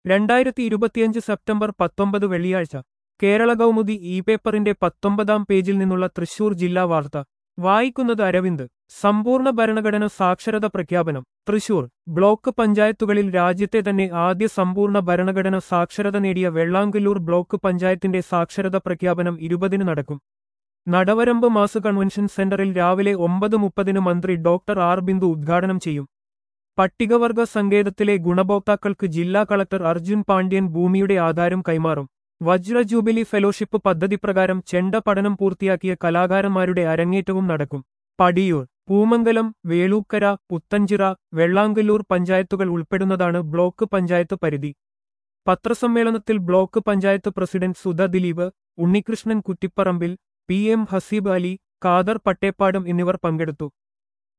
രണ്ടായിരത്തി ഇരുപത്തിയഞ്ച് സെപ്റ്റംബർ പത്തൊമ്പത് വെള്ളിയാഴ്ച കേരള കൗമുദി ഇ പേപ്പറിന്റെ പത്തൊമ്പതാം പേജിൽ നിന്നുള്ള തൃശൂർ ജില്ലാ വാർത്ത വായിക്കുന്നത് അരവിന്ദ് സമ്പൂർണ്ണ ഭരണഘടന സാക്ഷരത പ്രഖ്യാപനം തൃശൂർ ബ്ലോക്ക് പഞ്ചായത്തുകളിൽ രാജ്യത്തെ തന്നെ ആദ്യ സമ്പൂർണ്ണ ഭരണഘടന സാക്ഷരത നേടിയ വെള്ളാങ്കല്ലൂർ ബ്ലോക്ക് പഞ്ചായത്തിന്റെ സാക്ഷരത പ്രഖ്യാപനം ഇരുപതിന് നടക്കും നടവരമ്പ് മാസ് കൺവെൻഷൻ സെന്ററിൽ രാവിലെ ഒമ്പത് മുപ്പതിന് മന്ത്രി ഡോക്ടർ ആർ ബിന്ദു ഉദ്ഘാടനം ചെയ്യും പട്ടികവർഗ സങ്കേതത്തിലെ ഗുണഭോക്താക്കൾക്ക് ജില്ലാ കളക്ടർ അർജുൻ പാണ്ഡ്യൻ ഭൂമിയുടെ ആധാരം കൈമാറും വജ്ര ജൂബിലി ഫെലോഷിപ്പ് പദ്ധതി പ്രകാരം ചെണ്ട പഠനം പൂർത്തിയാക്കിയ കലാകാരന്മാരുടെ അരങ്ങേറ്റവും നടക്കും പടിയൂർ പൂമംഗലം വേളൂക്കര പുത്തഞ്ചിറ വെള്ളാങ്കല്ലൂർ പഞ്ചായത്തുകൾ ഉൾപ്പെടുന്നതാണ് ബ്ലോക്ക് പഞ്ചായത്ത് പരിധി പത്രസമ്മേളനത്തിൽ block panchayat president Sudha Dileep Unnikrishnan Kuttipparambil P M Haseeb Ali Khader പട്ടേപ്പാടും എന്നിവർ പങ്കെടുത്തു